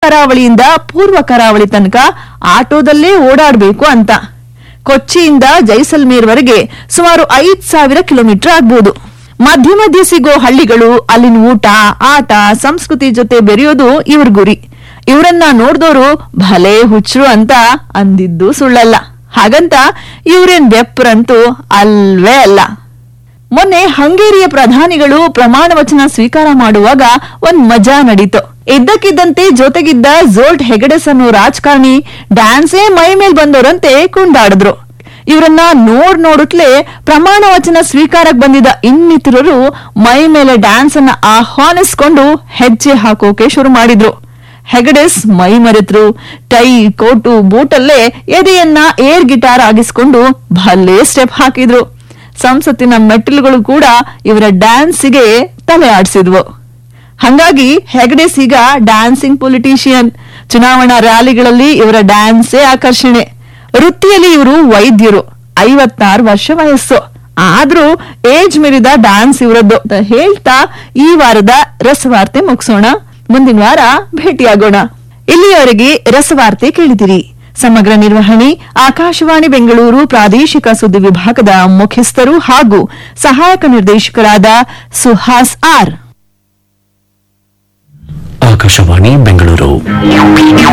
ಕರಾವಳಿಯಿಂದ ಪೂರ್ವ ಕರಾವಳಿ ತನಕ ಆಟೋದಲ್ಲೇ ಓಡಾಡಬೇಕು ಅಂತ ಕೊಚ್ಚಿಯಿಂದ ಜೈಸಲ್ಮೇರ್ವರೆಗೆ ಸುಮಾರು ಐದ್ ಸಾವಿರ ಕಿಲೋಮೀಟರ್ ಆಗ್ಬೋದು ಮಧ್ಯ ಮಧ್ಯೆ ಸಿಗೋ ಹಳ್ಳಿಗಳು ಅಲ್ಲಿನ ಊಟ ಆಟ ಸಂಸ್ಕೃತಿ ಜೊತೆ ಬೆರೆಯೋದು ಇವ್ರ ಗುರಿ ಇವರನ್ನ ನೋಡ್ದೋರು ಭಲೇ ಹುಚ್ಚರು ಅಂತ ಅಂದಿದ್ದು ಸುಳ್ಳಲ್ಲ ಹಾಗಂತ ಇವ್ರೇನ್ ಬೆಪ್ರಂತೂ ಅಲ್ವೇ ಅಲ್ಲ ಮೊನ್ನೆ ಹಂಗೇರಿಯ ಪ್ರಧಾನಿಗಳು ಪ್ರಮಾಣ ವಚನ ಸ್ವೀಕಾರ ಮಾಡುವಾಗ ಒಂದ್ ಮಜಾ ನಡೀತು ಇದ್ದಕ್ಕಿದ್ದಂತೆ ಜೊತೆಗಿದ್ದ ಝೋಲ್ಟ್ ಹೆಗಡೆಸ್ ಅನ್ನೋ ರಾಜಕಾರಣಿ ಡ್ಯಾನ್ಸೇ ಮೈ ಮೇಲ್ ಬಂದವರಂತೆ ಕುಂಡಾಡಿದ್ರು ಇವರನ್ನ ನೋಡ್ ನೋಡುತ್ತಲೇ ಪ್ರಮಾಣ ವಚನ ಸ್ವೀಕಾರಕ್ಕೆ ಬಂದಿದ್ದ ಇನ್ನಿತರರು ಮೈ ಮೇಲೆ ಡ್ಯಾನ್ಸ್ ಅನ್ನ ಆಹ್ವಾನಿಸ್ಕೊಂಡು ಹೆಜ್ಜೆ ಹಾಕೋಕೆ ಶುರು ಮಾಡಿದ್ರು ಹೆಗಡೆಸ್ ಮೈ ಮರೆತರು ಟೈ ಕೋಟು ಬೂಟಲ್ಲೇ ಎದೆಯನ್ನ ಏರ್ ಗಿಟಾರ್ ಆಗಿಸ್ಕೊಂಡು ಭಲೇ ಸ್ಟೆಪ್ ಹಾಕಿದ್ರು ಸಂಸತ್ತಿನ ಮೆಟ್ಟಿಲುಗಳು ಕೂಡ ಇವರ ಡ್ಯಾನ್ಸಿಗೆ ತಲೆ ಆಡಿಸಿದ್ವು ಹಂಗಾಗಿ ಹೆಗಡೆಸ್ ಈಗ ಡ್ಯಾನ್ಸಿಂಗ್ ಪೊಲಿಟಿಷಿಯನ್ ಚುನಾವಣಾ ರ್ಯಾಲಿಗಳಲ್ಲಿ ಇವರ ಡ್ಯಾನ್ಸೇ ಆಕರ್ಷಣೆ ವೃತ್ತಿಯಲ್ಲಿ ಇವರು ವೈದ್ಯರು ಐವತ್ತಾರು ವರ್ಷ ವಯಸ್ಸು ಆದ್ರೂ ಏಜ್ ಮೀರಿದ ಡ್ಯಾನ್ಸ್ ಇವರದ್ದು ಅಂತ ಹೇಳ್ತಾ ಈ ವಾರದ ರಸವಾರ್ತೆ ಮುಗಿಸೋಣ ಮುಂದಿನ ವಾರ ಭೇಟಿಯಾಗೋಣ ಇಲ್ಲಿಯವರೆಗೆ ರಸವಾರ್ತೆ ಕೇಳಿದಿರಿ ಸಮಗ್ರ ನಿರ್ವಹಣೆ ಆಕಾಶವಾಣಿ ಬೆಂಗಳೂರು ಪ್ರಾದೇಶಿಕ ಸುದ್ದಿ ವಿಭಾಗದ ಮುಖ್ಯಸ್ಥರು ಹಾಗೂ ಸಹಾಯಕ ನಿರ್ದೇಶಕರಾದ ಸುಹಾಸ್ ಆರ್ ಆಕಾಶವಾಣಿ ಬೆಂಗಳೂರು